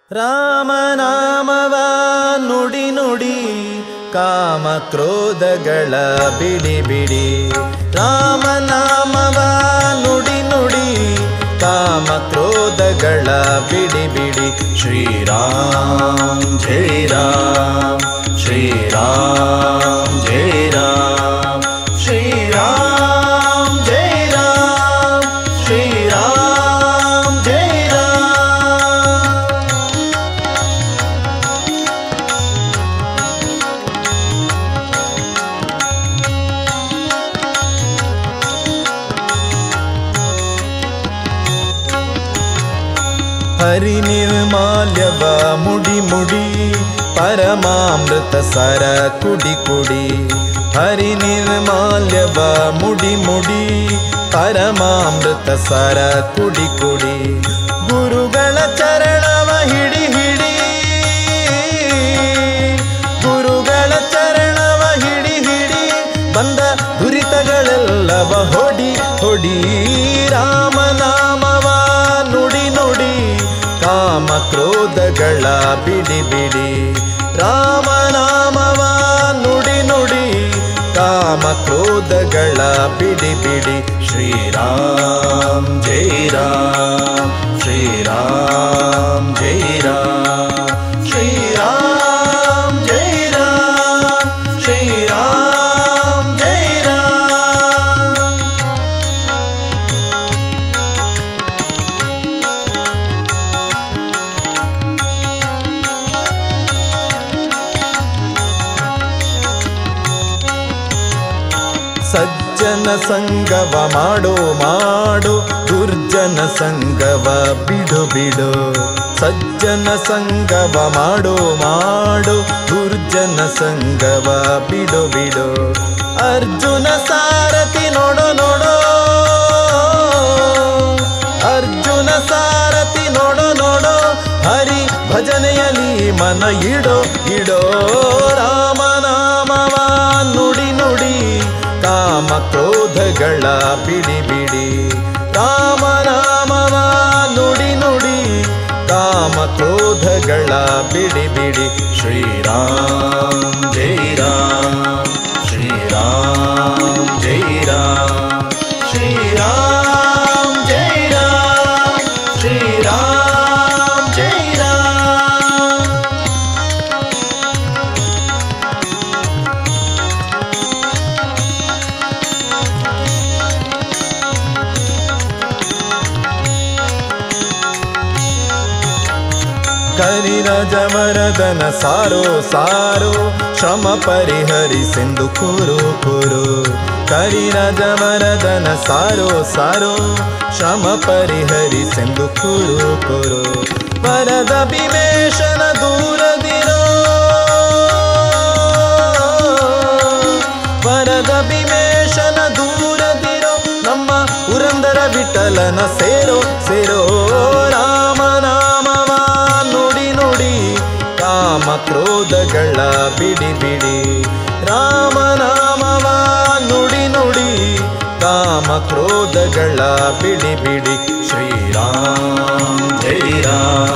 ರಾಮನಾಮವ ನುಡಿ ನುಡಿ ಕಾಮ ಕ್ರೋಧಗಳ ಬಿಡಿ ಬಿಡಿ ರಾಮನಾಮವ ನುಡಿ ನುಡಿ ಕಾಮ ಕ್ರೋಧಗಳ ಬಿಡಿ ಬಿಡಿ ಶ್ರೀರಾಮ್ ಜೈ ರಾಮ್ ಶ್ರೀರಾಮ್ ಜೈ ರಾಮ್ ಶ್ರೀರಾಮ್ ಜೈ ರಾಮ್ ಶ್ರೀರಾಮ್ ಜೈ ರಾಮ್ ಹರಿನಿರ್ಮಾಲ್ಯವ ಮುಡಿ ಮುಡಿ ಪರಮಾಮೃತ ಸರ ಕುಡಿ ಕುಡಿ ಹರಿನಿರ್ಮಾಲ್ಯವ ಮುಡಿ ಮುಡಿ ಪರಮಾಮೃತ ಸರ ಕುಡಿ ಕುಡಿ ಗುರುಗಳ ಚರಣವ ಹಿಡಿ ಹಿಡಿ ಗುರುಗಳ ಚರಣವ ಹಿಡಿ ಹಿಡಿ ಬಂದ ದುರಿತಗಳೆಲ್ಲವ ಹೊಡಿ ಹೊಡಿ ರಾಮನಾಮವ ನುಡಿ ನುಡಿ ಕಾಮ ಕ್ರೋಧಗಳ ಬಿಡಿ ಬಿಡಿ ರಾಮನಾಮವ ನುಡಿ ನುಡಿ ಕಾಮ ಕ್ರೋಧಗಳ ಬಿಡಿ ಬಿಡಿ ಶ್ರೀರಾಮ್ ಜೈ ರಾಮ್ ಶ್ರೀರಾಮ್ ಜೈ ರಾಮ್ ಶ್ರೀರಾಮ್ ಜೈ ರಾಮ್ ಶ್ರೀರಾಮ್ ಜೈ ರಾಮ್ ಸಜ್ಜನ ಸಂಗವ ಮಾಡೋ ಮಾಡೋ ದುರ್ಜನ ಸಂಗವ ಬಿಡು ಬಿಡು ಸಜ್ಜನ ಸಂಗವ ಮಾಡೋ ಮಾಡೋ ದುರ್ಜನ ಸಂಗವ ಬಿಡು ಬಿಡು ಅರ್ಜುನ ಸಾರಥಿ ನೋಡೋ ನೋಡೋ ಅರ್ಜುನ ಸಾರಥಿ ನೋಡೋ ನೋಡೋ ಹರಿ ಭಜನೆಯಲ್ಲಿ ಮನ ಇಡೋ ಇಡೋ ರಾಮನಾಮವ ನುಡಿ ನುಡಿ ಕಾಮ ಕ್ರೋಧಗಳ ಬಿಡಿ ಬಿಡಿ ರಾಮನಾಮವ ನುಡಿ ನುಡಿ ಕಾಮ ಕ್ರೋಧಗಳ ಬಿಡಿ ಬಿಡಿ ಶ್ರೀರಾಮ್ ಜೈ ರಾಮ್ ಶ್ರೀರಾಮ್ ಜೈ ರಾಮ್ ಶ್ರೀರಾಮ್ ಜೈ ರಾಮ್ ಶ್ರೀರಾಮ್ ಜೈ ರಾಮ್ ಕರಿರಜವರದನ ಸಾರೋ ಸಾರೋ ಶ್ರಮ ಪರಿಹರಿಸೆಂದು ಕುರು ಕುರು ಕರಿರಜವರದನ ಸಾರೋ ಸಾರೋ ಶ್ರಮ ಪರಿಹರಿಸೆಂದು ಕುರು ಕುರು ವರದ ಭೀಮೇಶನ ದೂರದಿರೋ ವರದ ಭೀಮೇಶನ ದೂರದಿರೋ ನಮ್ಮ ಪುರಂದರ ವಿಠಲನ ಸೇರೋ ಸೇರೋ ರಾಮನಾಮವ ನುಡಿ ನುಡಿ ಕಾಮ ಕ್ರೋಧಗಳ ಬಿಡಿ ಬಿಡಿ ರಾಮನಾಮವ ನುಡಿ ನುಡಿ ಕಾಮ ಕ್ರೋಧಗಳ ಬಿಡಿ ಬಿಡಿ ಶ್ರೀರಾಮ್ ಜೈ ರಾಮ್